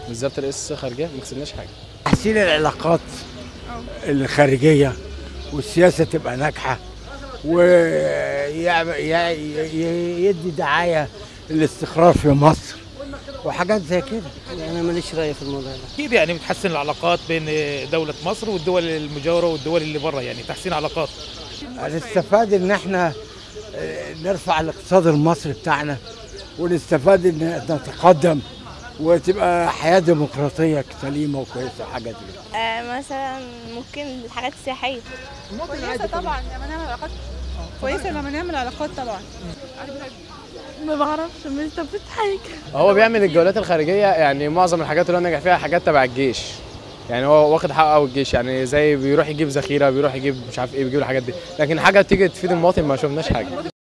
بالذات رئيس الخارجيه ما كسبناش حاجه تحسين العلاقات الخارجية والسياسة تبقى ناجحة ويدي دعاية للاستقرار في مصر وحاجات زي كده انا ماليش راي في الموضوع ده اكيد يعني بتحسن العلاقات بين دوله مصر والدول المجاوره والدول اللي بره يعني تحسين علاقات هنستفاد ان احنا آه، نرفع الاقتصاد المصري بتاعنا ونستفاد ان نتقدم وتبقى حياة ديمقراطية سليمة وكويسة حاجة زي كده آه مثلا ممكن الحاجات السياحية كويسه طبعا لما نعمل علاقات كويسه لما نعمل علاقات طبعا ما بعرفش مش ثبت حاجة هو بيعمل الجولات الخارجيه يعني معظم الحاجات اللي هو نجح فيها حاجات تبع الجيش يعني هو واخد حقه قوي الجيش يعني زي بيروح يجيب ذخيره بيروح يجيب مش عارف ايه بيجيب الحاجات دي لكن حاجه تيجي تفيد المواطن ما شفناش حاجه